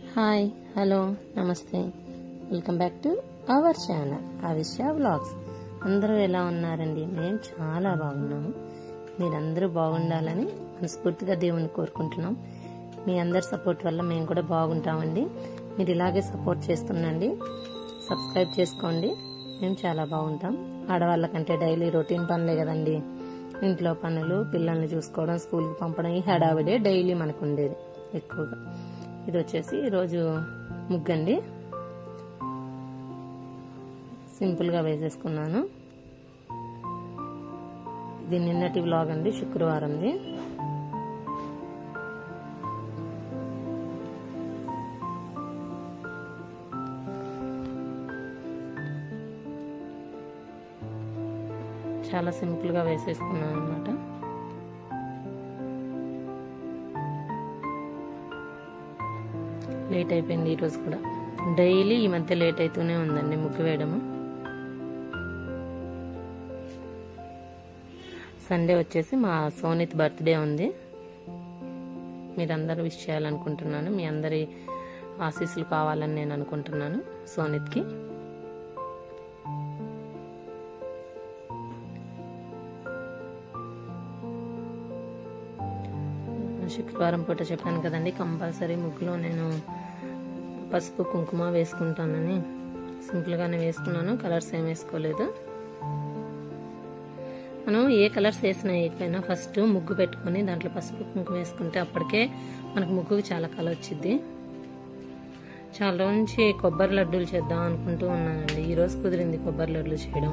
hi hello నమస్తే welcome back to our channel Avisha vlogs అందరూ ఎలా ఉన్నారండి మేము చాలా బాగున్నాము మీరందరూ బాగుండాలని మనస్ఫూర్తిగా దేవుణ్ణి కోరుకుంటున్నాం మీ అందరి సపోర్ట్ వల్ల మేము కూడా బాగుంటామండి మీరు ఇలాగే సపోర్ట్ చేస్తుండండి సబ్స్క్రైబ్ చేసుకోండి మేము చాలా బాగుంటాం ఆడవాళ్ళకంటే డైలీ రొటీన్ పనులే కదండి ఇంట్లో పనులు పిల్లల్ని చూసుకోవడం స్కూల్కి పంపడం ఈ హడావిడే డైలీ మనకు ఉండేది ఎక్కువగా ఇది వచ్చేసి ఈరోజు ముగ్గండి సింపుల్గా వేసేసుకున్నాను ఇది నిన్నటి వ్లాగ్ అండి శుక్రవారంది చాలా సింపుల్గా వేసేసుకున్నాను అనమాట లేట్ అయిపోయింది ఈరోజు కూడా డైలీ ఈ మధ్య లేట్ అవుతూనే ఉందండి ముగ్గు వేయడము సండే వచ్చేసి మా సోనిత్ బర్త్డే ఉంది మీరందరూ విష్ చేయాలనుకుంటున్నాను మీ అందరి ఆశీస్సులు కావాలని నేను అనుకుంటున్నాను సోనిత్కి శుక్రవారం పూట చెప్పాను కదండి కంపల్సరీ ముగ్గులో నేను పసుపు కుంకుమ వేసుకుంటానని సింపుల్గానే వేసుకున్నాను కలర్స్ ఏం వేసుకోలేదు మనం ఏ కలర్స్ వేసినా వేయకపోయినా ఫస్ట్ ముగ్గు పెట్టుకొని దాంట్లో పసుపు కుంకుమ వేసుకుంటే అప్పటికే మనకు ముగ్గుకి చాలా కలర్ వచ్చింది చాలా రోజు నుంచి కొబ్బరి లడ్డూలు చేద్దాం అనుకుంటూ ఉన్నానండి ఈరోజు కుదిరింది కొబ్బరి లడ్డూలు చేయడం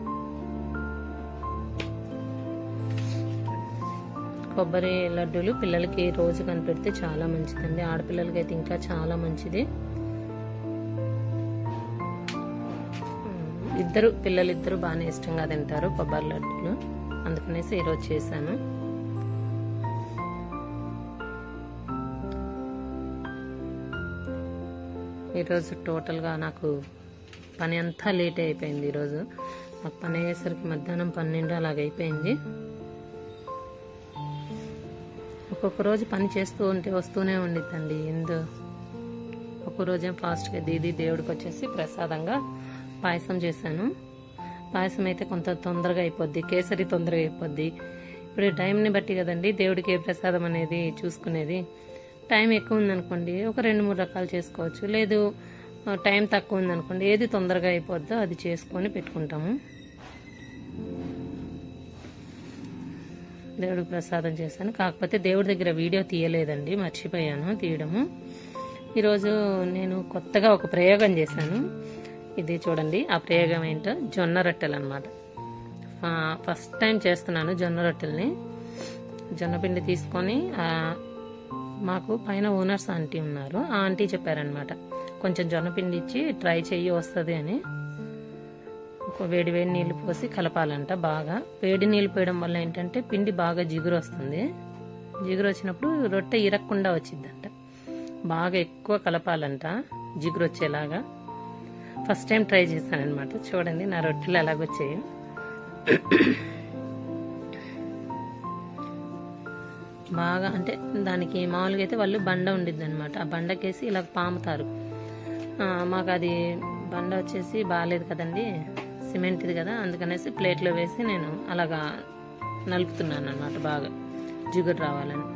కొబ్బరి లడ్డూలు పిల్లలకి రోజు కనిపెడితే చాలా మంచిదండి ఆడపిల్లలకి అయితే ఇంకా చాలా మంచిది ఇద్దరు పిల్లలిద్దరు బాగానే ఇష్టంగా తింటారు కొబ్బరి లడ్డూలు అందుకనేసి ఈరోజు చేశాను ఈరోజు టోటల్గా నాకు పని అంతా లేట్ అయిపోయింది ఈరోజు నాకు పని అయ్యేసరికి మధ్యాహ్నం పన్నెండు అలాగ అయిపోయింది ఒక్కొక్క రోజు పని చేస్తూ ఉంటే వస్తూనే ఉండిద్దండి ఎందు ఒక రోజే ఫాస్ట్గా దీది దేవుడికి వచ్చేసి ప్రసాదంగా పాయసం చేశాను పాయసం అయితే కొంత తొందరగా అయిపోద్ది కేసరి తొందరగా అయిపోద్ది ఇప్పుడు టైంని బట్టి కదండి దేవుడికి ఏ ప్రసాదం అనేది చూసుకునేది టైం ఎక్కువ ఉందనుకోండి ఒక రెండు మూడు రకాలు చేసుకోవచ్చు లేదు టైం తక్కువ ఉందనుకోండి ఏది తొందరగా అయిపోద్దో అది చేసుకొని పెట్టుకుంటాము దేవుడికి ప్రసాదం చేశాను కాకపోతే దేవుడి దగ్గర వీడియో తీయలేదండి మర్చిపోయాను తీయడము ఈరోజు నేను కొత్తగా ఒక ప్రయోగం చేశాను ఇది చూడండి ఆ ప్రయోగం ఏంటో జొన్న రొట్టెలు అనమాట ఫస్ట్ టైం చేస్తున్నాను జొన్న రొట్టెల్ని జొన్న పిండి తీసుకొని మాకు పైన ఓనర్స్ ఆంటీ ఉన్నారు ఆ ఆంటీ చెప్పారనమాట కొంచెం జొన్న పిండి ఇచ్చి ట్రై చెయ్యి వస్తుంది అని ఒక వేడి వేడి నీళ్లు పోసి కలపాలంట బాగా వేడి నీళ్ళు పోయడం వల్ల ఏంటంటే పిండి బాగా జిగురు వస్తుంది జిగురు వచ్చినప్పుడు రొట్టె ఇరక్కుండా వచ్చిందంట బాగా ఎక్కువ కలపాలంట జిగురు వచ్చేలాగా ఫస్ట్ టైం ట్రై చేశాను అనమాట చూడండి నా రొట్టెలు ఎలాగొచ్చాయి బాగా అంటే దానికి మామూలుగా అయితే వాళ్ళు బండ ఉండిద్ది అనమాట ఆ బండకేసి ఇలా పాముతారు మాకు అది బండ వచ్చేసి బాగాలేదు కదండి సిమెంట్ది కదా అందుకనేసి ప్లేట్లో వేసి నేను అలాగా నలుపుతున్నాను అనమాట బాగా జిగురు రావాలని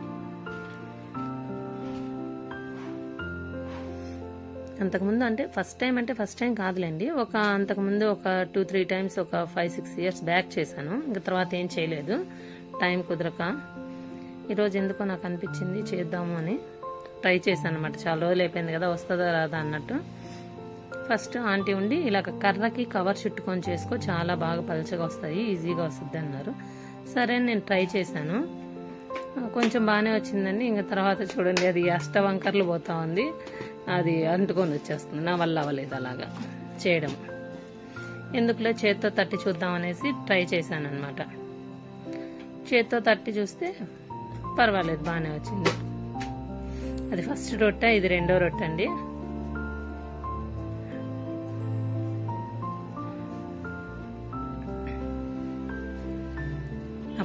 అంతకుముందు అంటే ఫస్ట్ టైం అంటే ఫస్ట్ టైం కాదులేండి ఒక అంతకుముందు ఒక టూ త్రీ టైమ్స్ ఒక ఫైవ్ సిక్స్ ఇయర్స్ బ్యాక్ చేశాను ఇంకా తర్వాత ఏం చేయలేదు టైం కుదరక ఈరోజు ఎందుకో నాకు అనిపించింది చేద్దాము అని ట్రై చేశాను అనమాట చాలా రోజులు అయిపోయింది కదా వస్తుందా రాదా అన్నట్టు ఫస్ట్ ఆంటీ ఉండి ఇలా కర్రకి కవర్ చుట్టుకొని చేసుకో చాలా బాగా పలచగా వస్తాయి ఈజీగా వస్తుంది అన్నారు సరే నేను ట్రై చేశాను కొంచెం బాగానే వచ్చిందండి ఇంకా తర్వాత చూడండి అది అష్టవంకర్లు పోతా ఉంది అది అంటుకొని వచ్చేస్తుంది నా వల్ల అవ్వలేదు అలాగా చేయడం ఎందుకులే చేత్తో తట్టి చూద్దాం అనేసి ట్రై చేశాను అనమాట చేత్తో తట్టి చూస్తే పర్వాలేదు బాగానే వచ్చింది అది ఫస్ట్ రొట్టె ఇది రెండో రొట్టె అండి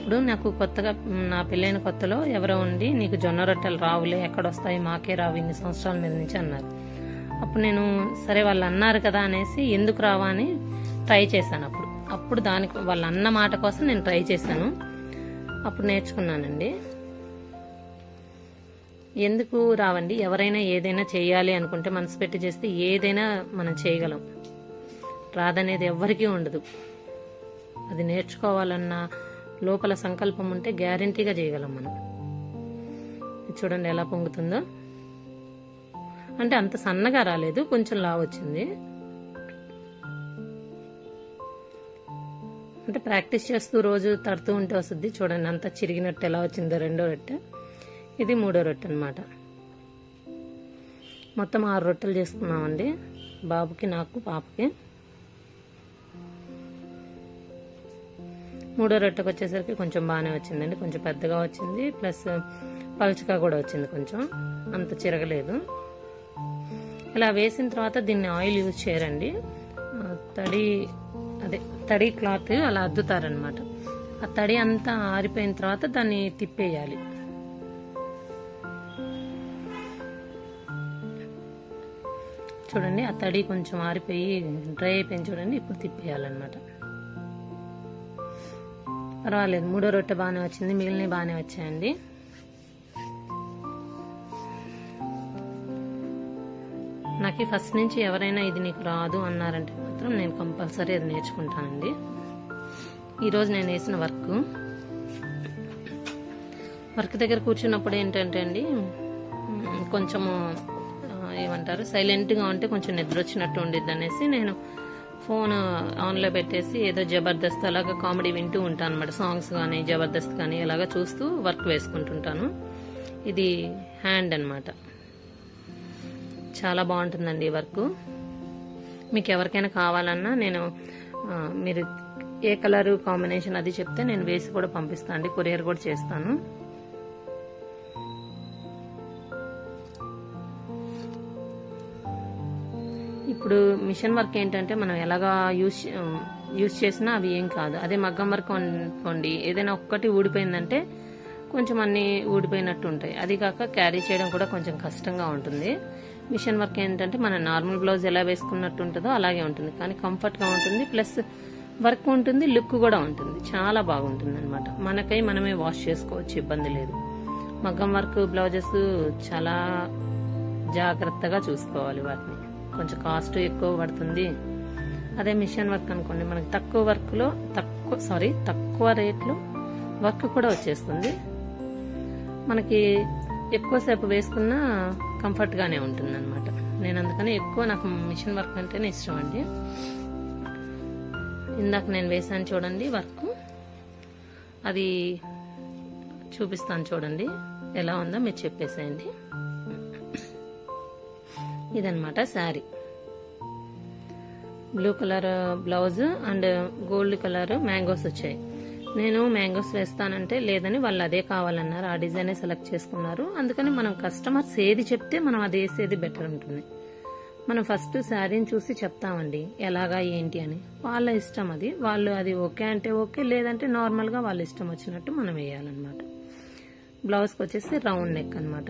అప్పుడు నాకు కొత్తగా మ్, నా పెళ్ళైన కొత్తలో ఎవరో ఉండి నీకు జొన్న రొట్టెలు రావులే ఎక్కడ వస్తాయి మాకే రావు ఇన్ని సంవత్సరాల మీద నుంచి అన్నారు అప్పుడు నేను సరే వాళ్ళు అన్నారు కదా అనేసి ఎందుకు రావా అని ట్రై చేశాను అప్పుడు అప్పుడు దానికి వాళ్ళు అన్న మాట కోసం నేను ట్రై చేశాను అప్పుడు నేర్చుకున్నానండి ఎందుకు రావండి ఎవరైనా ఏదైనా చేయాలి అనుకుంటే మనసు పెట్టి చేస్తే ఏదైనా మనం చేయగలం రాదనేది ఎవ్వరికీ ఉండదు అది నేర్చుకోవాలన్న లోపల సంకల్పం ఉంటే గ్యారంటీగా చేయగలం మనం ఇది చూడండి ఎలా పొంగుతుందో అంటే అంత సన్నగా రాలేదు కొంచెం లావు వచ్చింది అంటే ప్రాక్టీస్ చేస్తూ రోజు తడుతూ ఉంటే వస్తుంది చూడండి అంత చిరిగినట్టు ఎలా వచ్చిందో రెండో రొట్టె ఇది మూడో రొట్టె అనమాట మొత్తం ఆరు రొట్టెలు చేసుకున్నామండి బాబుకి నాకు పాపకి మూడో రొట్టెకి వచ్చేసరికి కొంచెం బాగానే వచ్చిందండి కొంచెం పెద్దగా వచ్చింది ప్లస్ పలుచగా కూడా వచ్చింది కొంచెం అంత చిరగలేదు ఇలా వేసిన తర్వాత దీన్ని ఆయిల్ యూజ్ చేయరండి ఆ, తడి అదే తడి క్లాత్ అలా అద్దుతారనమాట ఆ తడి అంతా ఆరిపోయిన తర్వాత దాన్ని తిప్పేయాలి చూడండి ఆ తడి కొంచెం ఆరిపోయి డ్రై అయిపోయింది చూడండి ఇప్పుడు తిప్పేయాలన్నమాట పర్వాలేదు మూడో రొట్టె బాగానే వచ్చింది మిగిలినవి బాగానే వచ్చాయండి నాకు ఫస్ట్ నుంచి ఎవరైనా ఇది నీకు రాదు అన్నారంటే మాత్రం నేను కంపల్సరీ అది నేర్చుకుంటానండి ఈరోజు నేను వేసిన వర్క్ వర్క్ దగ్గర కూర్చున్నప్పుడు ఏంటంటే అండి మ్, కొంచెము ఆ, ఏమంటారు సైలెంట్గా ఉంటే కొంచెం నిద్ర వచ్చినట్టు ఉండిద్ది అనేసి నేను ఫోన్ ఆన్లో పెట్టేసి ఏదో జబర్దస్త్ అలాగా కామెడీ వింటూ ఉంటాను అనమాట సాంగ్స్ కానీ జబర్దస్త్ కానీ ఇలాగా చూస్తూ వర్క్ వేసుకుంటుంటాను ఇది హ్యాండ్ అన్నమాట చాలా బాగుంటుందండి ఈ వర్క్ మీకు ఎవరికైనా కావాలన్నా నేను ఆ, మీరు ఏ కలర్ కాంబినేషన్ అది చెప్తే నేను వేసి కూడా పంపిస్తాను అండి కొరియర్ కూడా చేస్తాను ఇప్పుడు మిషన్ వర్క్ ఏంటంటే మనం ఎలాగా యూస్ యూస్ చేసినా అవి ఏం కాదు అదే మగ్గం వర్క్ అనుకోండి ఏదైనా ఒక్కటి ఊడిపోయిందంటే కొంచెం అన్ని ఊడిపోయినట్టు ఉంటాయి అది కాక క్యారీ చేయడం కూడా కొంచెం కష్టంగా ఉంటుంది మిషన్ వర్క్ ఏంటంటే మన నార్మల్ బ్లౌజ్ ఎలా వేసుకున్నట్టు ఉంటుందో అలాగే ఉంటుంది కానీ కంఫర్ట్గా ఉంటుంది ప్లస్ వర్క్ ఉంటుంది లుక్ కూడా ఉంటుంది చాలా బాగుంటుంది అనమాట మనకై మనమే వాష్ చేసుకోవచ్చు ఇబ్బంది లేదు మగ్గం వర్క్ బ్లౌజెస్ చాలా జాగ్రత్తగా చూసుకోవాలి వాటిని కొంచెం కాస్ట్ ఎక్కువ పడుతుంది అదే మిషన్ వర్క్ అనుకోండి మనకి తక్కువ వర్క్లో తక్కువ సారీ తక్కువ రేట్లో వర్క్ కూడా వచ్చేస్తుంది మనకి ఎక్కువసేపు వేసుకున్నా కంఫర్ట్గానే ఉంటుంది అనమాట నేను అందుకని ఎక్కువ నాకు మిషన్ వర్క్ అంటేనే ఇష్టం అండి ఇందాక నేను వేసాను చూడండి వర్క్ అది చూపిస్తాను చూడండి ఎలా ఉందో మీరు చెప్పేసేయండి ఇదనమాట sari blue colour blouse and gold colour mangoes వచ్చాయి నేను మ్యాంగోస్ వేస్తానంటే లేదని వాళ్ళు అదే కావాలన్నారు ఆ డిజైనే సెలెక్ట్ చేసుకున్నారు అందుకని మనం కస్టమర్స్ ఏది చెప్తే మనం అది వేసేది బెటర్ ఉంటుంది మనం ఫస్ట్ శారీని చూసి చెప్తామండి ఎలాగా ఏంటి అని వాళ్ళ ఇష్టం అది వాళ్ళు అది ఓకే అంటే ఓకే లేదంటే నార్మల్గా వాళ్ళ ఇష్టం వచ్చినట్టు మనం వేయాలన్నమాట బ్లౌజ్కి వచ్చేసి రౌండ్ నెక్ అనమాట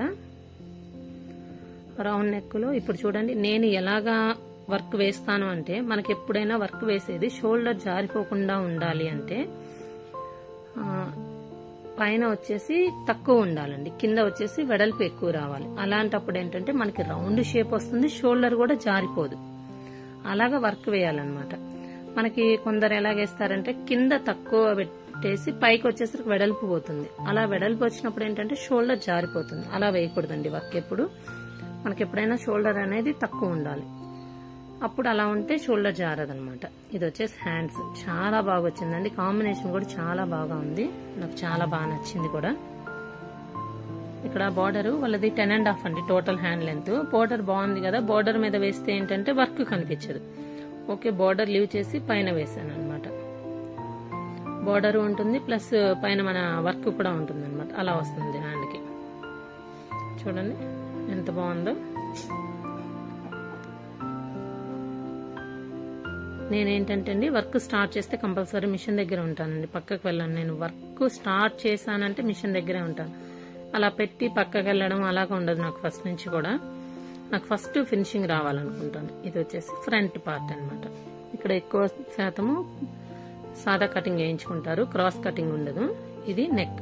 రౌండ్ నెక్లో ఇప్పుడు చూడండి నేను ఎలాగా వర్క్ వేస్తాను అంటే మనకి ఎప్పుడైనా వర్క్ వేసేది షోల్డర్ జారిపోకుండా ఉండాలి అంటే ఆ, పైన వచ్చేసి తక్కువ ఉండాలండి కింద వచ్చేసి వెడల్పు ఎక్కువ రావాలి అలాంటప్పుడు ఏంటంటే మనకి రౌండ్ షేప్ వస్తుంది షోల్డర్ కూడా జారిపోదు అలాగా వర్క్ వేయాలన్నమాట మనకి కొందరు ఎలాగేస్తారంటే కింద తక్కువ పెట్టేసి పైకి వచ్చేసరికి వెడల్పు పోతుంది అలా వెడల్పు వచ్చినప్పుడు ఏంటంటే షోల్డర్ జారిపోతుంది అలా వేయకూడదండి వర్క్ ఎప్పుడు మనకి ఎప్పుడైనా షోల్డర్ అనేది తక్కువ ఉండాలి అప్పుడు అలా ఉంటే షోల్డర్ జారదనమాట ఇది వచ్చేసి హ్యాండ్స్ చాలా బాగా వచ్చిందండి కాంబినేషన్ కూడా చాలా బాగా ఉంది నాకు చాలా బాగా నచ్చింది కూడా ఇక్కడ బార్డర్ వాళ్ళది టెన్ అండ్ హాఫ్ అండి టోటల్ హ్యాండ్ లెంత్ బార్డర్ బాగుంది కదా బార్డర్ మీద వేస్తే ఏంటంటే వర్క్ కనిపించదు ఓకే బార్డర్ లీవ్ చేసి పైన వేసాను అనమాట బార్డర్ ఉంటుంది ప్లస్ పైన మన వర్క్ కూడా ఉంటుంది అనమాట అలా వస్తుంది హ్యాండ్కి చూడండి ఎంత బాగుందో నేనేంటంటే అండి వర్క్ స్టార్ట్ చేస్తే కంపల్సరీ మిషన్ దగ్గర ఉంటానండి పక్కకు వెళ్ళను నేను వర్క్ స్టార్ట్ చేశానంటే మిషన్ దగ్గరే ఉంటాను అలా పెట్టి పక్కకి వెళ్ళడం అలాగా ఉండదు నాకు ఫస్ట్ నుంచి కూడా నాకు ఫస్ట్ ఫినిషింగ్ రావాలనుకుంటాను ఇది వచ్చేసి ఫ్రంట్ పార్ట్ అన్నమాట ఇక్కడ ఎక్కువ శాతము సాదా కటింగ్ వేయించుకుంటారు క్రాస్ కటింగ్ ఉండదు ఇది నెక్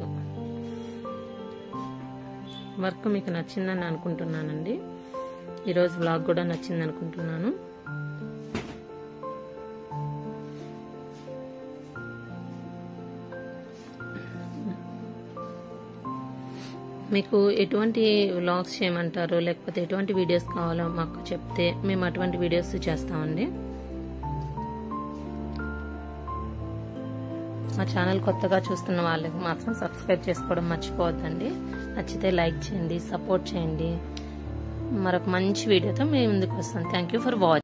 వర్క్ మీకు నచ్చిందని అనుకుంటున్నానండి ఈరోజు వ్లాగ్ కూడా నచ్చింది అనుకుంటున్నాను మీకు ఎటువంటి వ్లాగ్స్ చేయమంటారు లేకపోతే ఎటువంటి వీడియోస్ కావాలో మాకు చెప్తే మేము అటువంటి వీడియోస్ చేస్తామండి మా ఛానల్ కొత్తగా చూస్తున్న వాళ్ళకి మాత్రం సబ్స్క్రైబ్ చేసుకోవడం మర్చిపోవద్దండి నచ్చితే లైక్ చేయండి సపోర్ట్ చేయండి మరొక మంచి వీడియోతో మేము ముందుకు వస్తాం థ్యాంక్ యూ ఫర్ వాచింగ్